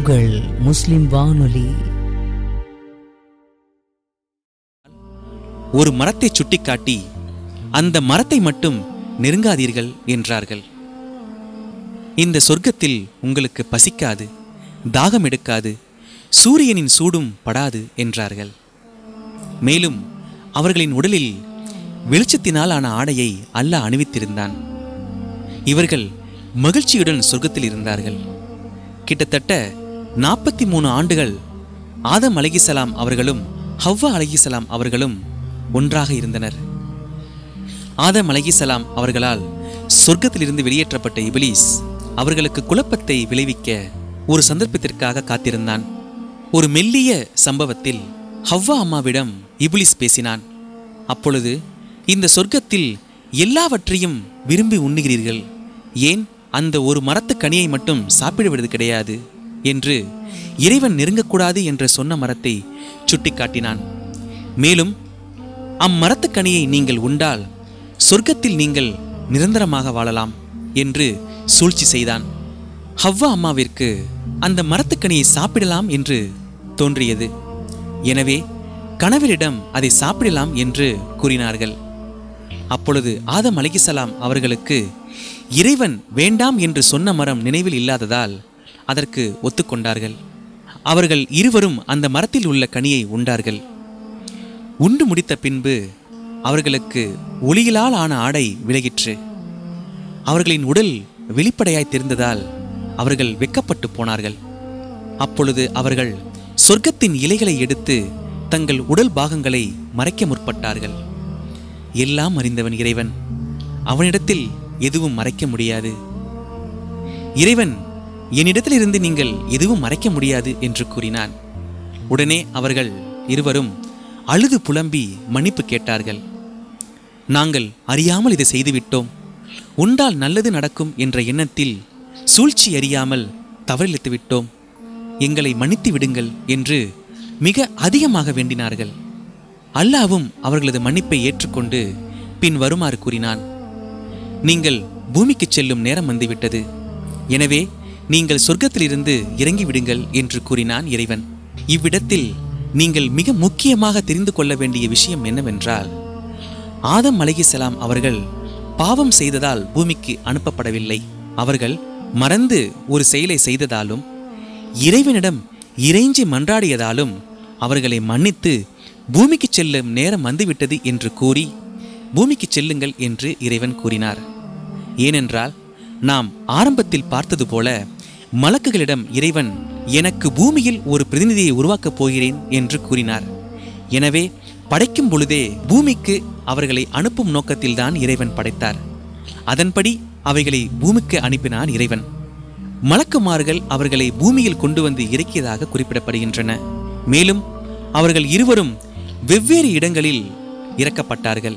உங்கள் முஸ்லிம் வானொலி ஒரு மரத்தை சுட்டிக்காட்டி அந்த மரத்தை மட்டும் நெருங்காதீர்கள் என்றார்கள் இந்த சொர்க்கத்தில் உங்களுக்கு பசிக்காது தாகம் எடுக்காது சூரியனின் சூடும் படாது என்றார்கள் மேலும் அவர்களின் உடலில் வெளிச்சத்தினால் ஆன ஆடையை அல்லாஹ் அணிவித்திருந்தான் இவர்கள் மகிழ்ச்சியுடன் சொர்க்கத்தில் இருந்தார்கள் கிட்டத்தட்ட நாற்பத்தி மூணு ஆண்டுகள் ஆதம் அலைகிசலாம் அவர்களும் ஹவ்வா அலைகிசலாம் அவர்களும் ஒன்றாக இருந்தனர் ஆதம் அலைகிசலாம் அவர்களால் சொர்க்கத்திலிருந்து வெளியேற்றப்பட்ட இபிலீஸ் அவர்களுக்கு குழப்பத்தை விளைவிக்க ஒரு சந்தர்ப்பத்திற்காக காத்திருந்தான் ஒரு மெல்லிய சம்பவத்தில் ஹவ்வா அம்மாவிடம் இபிலிஸ் பேசினான் அப்பொழுது இந்த சொர்க்கத்தில் எல்லாவற்றையும் விரும்பி உண்ணுகிறீர்கள் ஏன் அந்த ஒரு மரத்து கனியை மட்டும் சாப்பிடுவது கிடையாது என்று இறைவன் நெருங்கக்கூடாது என்று சொன்ன மரத்தை சுட்டிக்காட்டினான் மேலும் அம்மரத்து கனியை நீங்கள் உண்டால் சொர்க்கத்தில் நீங்கள் நிரந்தரமாக வாழலாம் என்று சூழ்ச்சி செய்தான் ஹவ்வா அம்மாவிற்கு அந்த மரத்துக்கனியை சாப்பிடலாம் என்று தோன்றியது எனவே கணவரிடம் அதை சாப்பிடலாம் என்று கூறினார்கள் அப்பொழுது ஆதம் அலைகிசலாம் அவர்களுக்கு இறைவன் வேண்டாம் என்று சொன்ன மரம் நினைவில் இல்லாததால் அதற்கு ஒத்துக்கொண்டார்கள் அவர்கள் இருவரும் அந்த மரத்தில் உள்ள கனியை உண்டார்கள் உண்டு முடித்த பின்பு அவர்களுக்கு ஒளியிலால் ஆன ஆடை விலகிற்று அவர்களின் உடல் வெளிப்படையாய் தெரிந்ததால் அவர்கள் வெக்கப்பட்டு போனார்கள் அப்பொழுது அவர்கள் சொர்க்கத்தின் இலைகளை எடுத்து தங்கள் உடல் பாகங்களை மறைக்க முற்பட்டார்கள் எல்லாம் அறிந்தவன் இறைவன் அவனிடத்தில் எதுவும் மறைக்க முடியாது இறைவன் என்னிடத்திலிருந்து நீங்கள் எதுவும் மறைக்க முடியாது என்று கூறினான் உடனே அவர்கள் இருவரும் அழுது புலம்பி மன்னிப்பு கேட்டார்கள் நாங்கள் அறியாமல் இதை செய்துவிட்டோம் உண்டால் நல்லது நடக்கும் என்ற எண்ணத்தில் சூழ்ச்சி அறியாமல் தவறிழைத்து விட்டோம் எங்களை மன்னித்து விடுங்கள் என்று மிக அதிகமாக வேண்டினார்கள் அல்லாவும் அவர்களது மன்னிப்பை ஏற்றுக்கொண்டு பின் வருமாறு கூறினான் நீங்கள் பூமிக்கு செல்லும் நேரம் வந்துவிட்டது எனவே நீங்கள் சொர்க்கத்திலிருந்து இறங்கி விடுங்கள் என்று கூறினான் இறைவன் இவ்விடத்தில் நீங்கள் மிக முக்கியமாக தெரிந்து கொள்ள வேண்டிய விஷயம் என்னவென்றால் ஆதம் அலைகிசலாம் அவர்கள் பாவம் செய்ததால் பூமிக்கு அனுப்பப்படவில்லை அவர்கள் மறந்து ஒரு செயலை செய்ததாலும் இறைவனிடம் இறைஞ்சி மன்றாடியதாலும் அவர்களை மன்னித்து பூமிக்கு செல்லும் நேரம் வந்துவிட்டது என்று கூறி பூமிக்கு செல்லுங்கள் என்று இறைவன் கூறினார் ஏனென்றால் நாம் ஆரம்பத்தில் பார்த்தது போல மலக்குகளிடம் இறைவன் எனக்கு பூமியில் ஒரு பிரதிநிதியை உருவாக்கப் போகிறேன் என்று கூறினார் எனவே படைக்கும் பொழுதே பூமிக்கு அவர்களை அனுப்பும் நோக்கத்தில்தான் இறைவன் படைத்தார் அதன்படி அவைகளை பூமிக்கு அனுப்பினான் இறைவன் மலக்குமார்கள் அவர்களை பூமியில் கொண்டு வந்து இறக்கியதாக குறிப்பிடப்படுகின்றன மேலும் அவர்கள் இருவரும் வெவ்வேறு இடங்களில் இறக்கப்பட்டார்கள்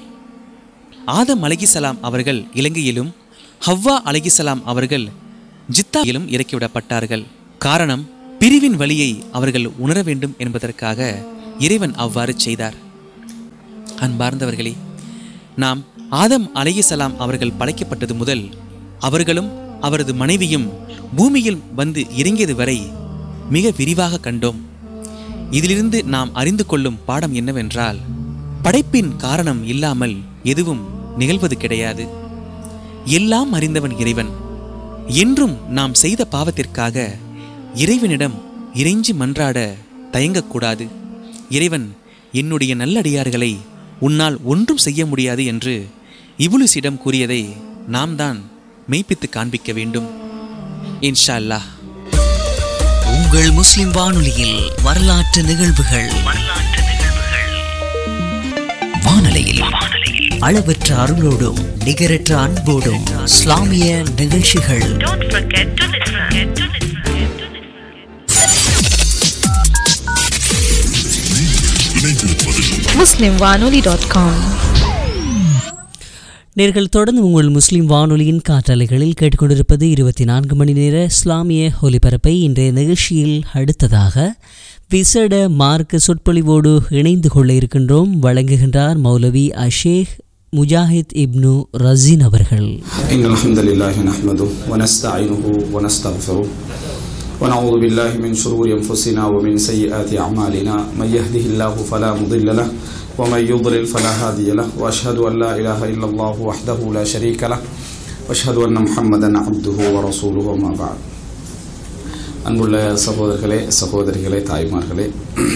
ஆதம் அலைகிசலாம் அவர்கள் இலங்கையிலும் ஹவ்வா அலைகிசலாம் அவர்கள் ஜித்தாவிலும் இறக்கிவிடப்பட்டார்கள் காரணம் பிரிவின் வழியை அவர்கள் உணர வேண்டும் என்பதற்காக இறைவன் அவ்வாறு செய்தார் அன்பார்ந்தவர்களே நாம் ஆதம் அலைகிசலாம் அவர்கள் படைக்கப்பட்டது முதல் அவர்களும் அவரது மனைவியும் பூமியில் வந்து இறங்கியது வரை மிக விரிவாக கண்டோம் இதிலிருந்து நாம் அறிந்து கொள்ளும் பாடம் என்னவென்றால் படைப்பின் காரணம் இல்லாமல் எதுவும் நிகழ்வது கிடையாது எல்லாம் அறிந்தவன் இறைவன் என்றும் நாம் செய்த பாவத்திற்காக இறைவனிடம் இறைஞ்சி மன்றாட தயங்கக்கூடாது இறைவன் என்னுடைய நல்லடியார்களை உன்னால் ஒன்றும் செய்ய முடியாது என்று இபுலிஸிடம் கூறியதை நாம் தான் மெய்ப்பித்து காண்பிக்க வேண்டும் இன்ஷா அல்லாஹ் உங்கள் முஸ்லிம் வானொலியில் வரலாற்று நிகழ்வுகள் வானொலியில் அளவற்ற அருளோடும் நிகரற்ற அன்போடும் இஸ்லாமிய நிகழ்ச்சிகள் Don't forget to listen. To listen. To listen. muslimwanoli.com நேர்கள் தொடர்ந்து உங்கள் முஸ்லிம் வானொலியின் காற்றலைகளில் கேட்டுக்கொண்டிருப்பது இருபத்தி நான்கு மணி நேர இஸ்லாமிய ஒலிபரப்பை இன்றைய நிகழ்ச்சியில் அடுத்ததாக விசேட மார்க்க சொற்பொழிவோடு இணைந்து கொள்ள இருக்கின்றோம் வழங்குகின்றார் மௌலவி அஷேக் முஜாஹித் இப்னு ரசீன் அவர்கள் إن الحمد لله نحمده ونستعينه ونستغفره ونعوذ بالله من شرور أنفسنا ومن سيئات أعمالنا من يهده الله فلا مضل له ومن يضلل فلا هادي له وأشهد أن لا إله إلا الله وحده لا شريك له وأشهد أن محمدا عبده ورسوله وما بعد அன்புள்ள சகோதரர்களே சகோதரிகளே தாய்மார்களே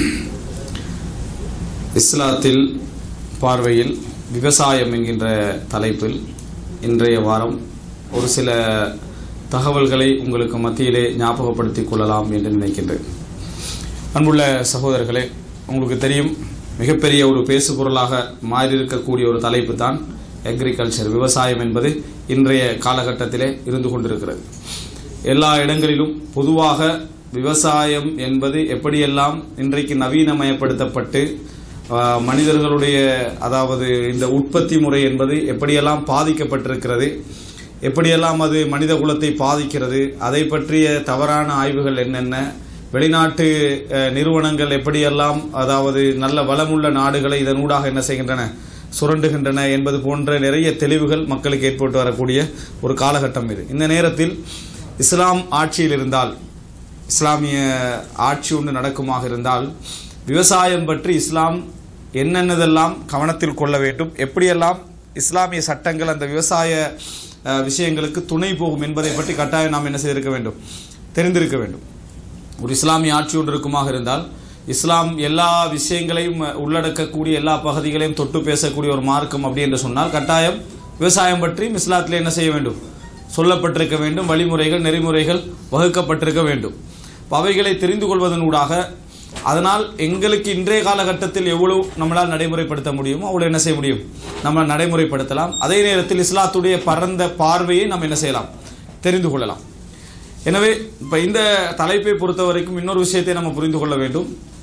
இஸ்லாத்தில் பார்வையில் விவசாயம் என்கின்ற தலைப்பில் இன்றைய வாரம் ஒரு சில தகவல்களை உங்களுக்கு மத்தியிலே ஞாபகப்படுத்திக் கொள்ளலாம் என்று நினைக்கின்றேன் அன்புள்ள சகோதரர்களே உங்களுக்கு தெரியும் மிகப்பெரிய ஒரு பேசு பொருளாக மாறியிருக்கக்கூடிய ஒரு தலைப்பு தான் அக்ரிகல்ச்சர் விவசாயம் என்பது இன்றைய காலகட்டத்திலே இருந்து கொண்டிருக்கிறது எல்லா இடங்களிலும் பொதுவாக விவசாயம் என்பது எப்படியெல்லாம் இன்றைக்கு நவீனமயப்படுத்தப்பட்டு ஆஹ், மனிதர்களுடைய அதாவது இந்த உற்பத்தி முறை என்பது எப்படியெல்லாம் பாதிக்கப்பட்டிருக்கிறது எப்படியெல்லாம் அது மனித குலத்தை பாதிக்கிறது அதை பற்றிய தவறான ஆய்வுகள் என்னென்ன வெளிநாட்டு அஹ், நிறுவனங்கள் எப்படியெல்லாம் அதாவது நல்ல வளமுள்ள நாடுகளை இதனூடாக என்ன செய்கின்றன சுரண்டுகின்றன என்பது போன்ற நிறைய தெளிவுகள் மக்களுக்கு ஏற்பட்டு வரக்கூடிய ஒரு காலகட்டம் இது இந்த நேரத்தில் இஸ்லாம் ஆட்சியில் இருந்தால் இஸ்லாமிய ஆட்சி ஒன்று நடக்குமாக இருந்தால் விவசாயம் பற்றி இஸ்லாம் என்னென்னதெல்லாம் கவனத்தில் கொள்ள வேண்டும் எப்படியெல்லாம் இஸ்லாமிய சட்டங்கள் அந்த விவசாய அஹ், விஷயங்களுக்கு துணை போகும் என்பதை பற்றி கட்டாயம் நாம் என்ன செய்திருக்க வேண்டும் தெரிந்திருக்க வேண்டும் ஒரு இஸ்லாமிய ஆட்சி ஒன்று இருக்குமாக இருந்தால் இஸ்லாம் எல்லா விஷயங்களையும் அஹ், உள்ளடக்கக்கூடிய எல்லா பகுதிகளையும் தொட்டு பேசக்கூடிய ஒரு மார்க்கம் அப்படி என்று சொன்னால் கட்டாயம் விவசாயம் பற்றியும் இஸ்லாத்தில் என்ன செய்ய வேண்டும் சொல்லப்பட்டிருக்க வேண்டும் வழிமுறைகள் நெறிமுறைகள் வகுக்கப்பட்டிருக்க வேண்டும் அப்ப அவைகளை தெரிந்து கொள்வதனூடாக அதனால் எங்களுக்கு இன்றைய காலகட்டத்தில் எவ்வளவு நம்மளால் நடைமுறைப்படுத்த முடியுமோ அவ்வளவு என்ன செய்ய முடியும் நம்ம நடைமுறைப்படுத்தலாம் அதே நேரத்தில் இஸ்லாத்துடைய பரந்த பார்வையை நம்ம என்ன செய்யலாம் தெரிந்து கொள்ளலாம் எனவே இப்ப இந்த தலைப்பை பொறுத்த வரைக்கும் இன்னொரு விஷயத்தை நம்ம புரிந்து கொள்ள வேண்டும்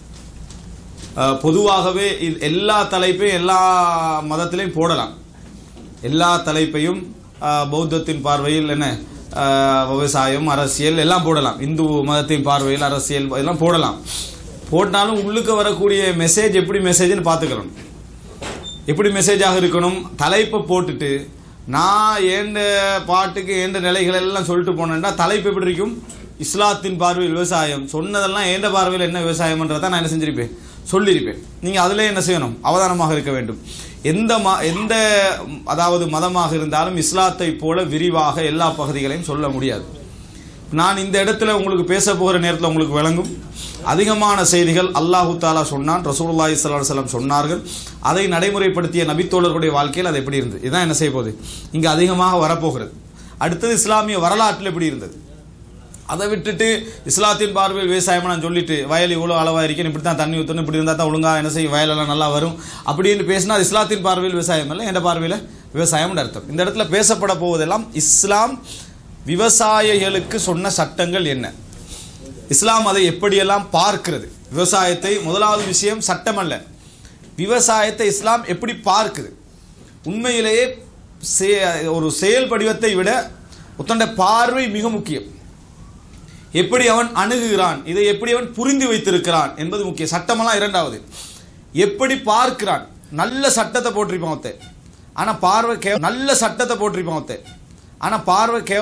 அஹ், பொதுவாகவே இது எல்லா தலைப்பையும் எல்லா மதத்திலையும் போடலாம் எல்லா தலைப்பையும் அஹ், பௌத்தத்தின் பார்வையில் என்ன அஹ், விவசாயம் அரசியல் எல்லாம் போடலாம் இந்து மதத்தின் பார்வையில் அரசியல் இதெல்லாம் போடலாம் போட்டாலும் உள்ளுக்கு வரக்கூடிய மெசேஜ் எப்படி மெசேஜ்னு பார்த்துக்கிறோம் எப்படி மெசேஜாக இருக்கணும் தலைப்பை போட்டுட்டு நான் ஏண்ட பாட்டுக்கு ஏண்ட நிலைகள் எல்லாம் சொல்லிட்டு போனேன்டா தலைப்பு எப்படி இருக்கும் இஸ்லாத்தின் பார்வையில் விவசாயம் சொன்னதெல்லாம் ஏண்ட பார்வையில் என்ன விவசாயம்ன்றதை நான் என்ன செஞ்சிருப்பேன் சொல்லியிருப்பேன் நீங்கள் அதிலே என்ன செய்யணும் அவதானமாக இருக்க வேண்டும் எந்த ம எந்த அதாவது மதமாக இருந்தாலும் இஸ்லாத்தை போல விரிவாக எல்லா பகுதிகளையும் சொல்ல முடியாது நான் இந்த இடத்துல உங்களுக்கு பேச போகிற நேரத்தில் உங்களுக்கு விளங்கும் அதிகமான செய்திகள் அல்லாஹு தாலா சொன்னான் ரசூலுல்லாஹி ஸல்லல்லாஹு அலைஹி வஸல்லம் சொன்னார்கள் அதை நடைமுறைப்படுத்திய நபித்தோழர்களுடைய வாழ்க்கையில் அது எப்படி இருந்தது இதான் என்ன செய்ய போகுது இங்கே அதிகமாக வரப்போகிறது அடுத்தது இஸ்லாமிய வரலாற்றில் எப்படி இருந்தது அதை விட்டுட்டு இஸ்லாத்தின் பார்வையில் விவசாயம் நான் சொல்லிட்டு வயல் இவ்வளோ அளவாக இருக்கேன் இப்படி தான் தண்ணி ஊற்றணும் இப்படி இருந்தால் தான் ஒழுங்காக என்ன செய்யும் வயலெல்லாம் நல்லா வரும் அப்படின்னு பேசினா அது இஸ்லாத்தின் பார்வையில் விவசாயம் இல்லை என்ற பார்வையில் விவசாயம்னு அர்த்தம் இந்த இடத்துல பேசப்பட போவதெல்லாம் இஸ்லாம் விவசாயிகளுக்கு சொன்ன சட்டங்கள் என்ன இஸ்லாம் அதை எப்படியெல்லாம் பார்க்கிறது விவசாயத்தை முதலாவது விஷயம் சட்டம் அல்ல விவசாயத்தை இஸ்லாம் எப்படி பார்க்குது உண்மையிலேயே சே- ஒரு செயல் படிவத்தை விட உத்தண்ட பார்வை மிக முக்கியம் எப்படி அவன் அணுகுகிறான் இதை எப்படி அவன் புரிந்து வைத்திருக்கிறான் என்பது முக்கியம் சட்டமெல்லாம் இரண்டாவது எப்படி பார்க்கிறான் நல்ல சட்டத்தை போட்டிருப்பான் ஒருத்தன் ஆனா பார்வை கேவ நல்ல சட்டத்தை போட்டிருப்பான் ஒருத்தன் ஆனா பார்வை கேவ